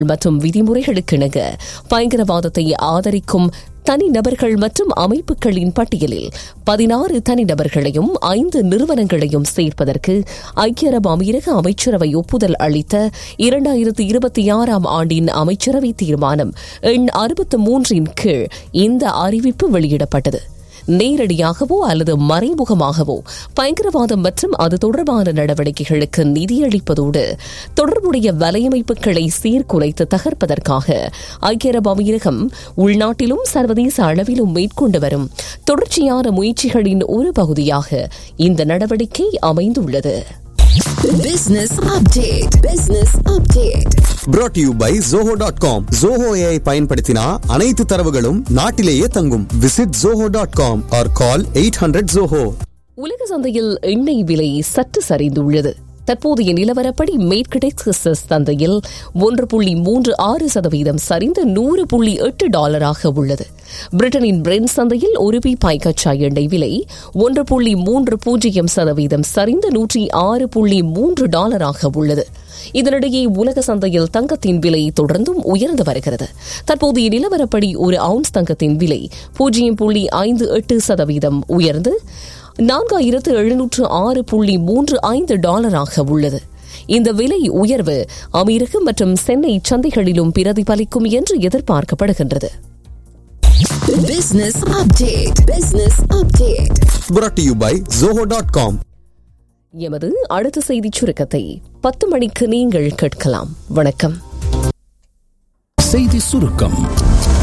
மற்றும் விதிமுறைகளுக்கிணங்க பயங்கரவாதத்தை ஆதரிக்கும் தனிநபர்கள் மற்றும் அமைப்புகளின் பட்டியலில் பதினாறு தனிநபர்களையும் ஐந்து நிறுவனங்களையும் சேர்ப்பதற்கு ஐக்கிய அரபு அமீரக அமைச்சரவை ஒப்புதல் அளித்த இரண்டாயிரத்தி இருபத்தி ஆறாம் ஆண்டின் அமைச்சரவை தீர்மானம் எண் அறுபத்து மூன்றின் கீழ் இந்த அறிவிப்பு வெளியிடப்பட்டது நேரடியாகவோ அல்லது மறைமுகமாகவோ பயங்கரவாதம் மற்றும் அது தொடர்பான நடவடிக்கைகளுக்கு நிதியளிப்பதோடு தொடர்புடைய வலையமைப்புகளை சீர்குலைத்து தகர்ப்பதற்காக ஐக்கிய அரபு அமீரகம் உள்நாட்டிலும் சர்வதேச அளவிலும் மேற்கொண்டு வரும் தொடர்ச்சியான முயற்சிகளின் ஒரு பகுதியாக இந்த நடவடிக்கை அமைந்துள்ளது Business update. Business update. brought to you by zoho.com zoho ai பயன்படுத்தினா அனைத்து தரவுகளும் நாட்டிலேயே தங்கும் visit zoho.com or call 800 zoho உலக சந்தையில் எண்ணெய் விலை சற்று சரிந்துள்ளது தற்போதைய நிலவரப்படி மேற்கு டெக்சஸ் சந்தையில் ஒன்று புள்ளி மூன்று ஆறு சதவீதம் சரிந்து நூறு புள்ளி எட்டு டாலராக உள்ளது பிரிட்டனின் பிரெண்ட் சந்தையில் ஒரு பீப்பாய் கச்சா எண்ணெய் விலை ஒன்று புள்ளி மூன்று பூஜ்ஜியம் சதவீதம் சரிந்து நூற்றி ஆறு புள்ளி மூன்று டாலராக உள்ளது இதனிடையே உலக சந்தையில் தங்கத்தின் விலை தொடர்ந்தும் உயர்ந்து வருகிறது தற்போதைய நிலவரப்படி ஒரு அவுன்ஸ் தங்கத்தின் விலை பூஜ்ஜியம் புள்ளி ஐந்து எட்டு சதவீதம் உயர்ந்து நான்காயிரத்து எழுநூற்று ஆறு புள்ளி மூன்று ஐந்து டாலராக உள்ளது இந்த விலை உயர்வு அமெரிக்க மற்றும் சென்னை சந்தைகளிலும் பிரதிபலிக்கும் என்று எதிர்பார்க்கப்படுகின்றது Business update. Business update. brought to you by zoho.com எமது அடுத்த செய்திச் சுருக்கத்தை பத்து மணிக்கு நீங்கள் கேட்கலாம் வணக்கம் செய்தி சுருக்கம்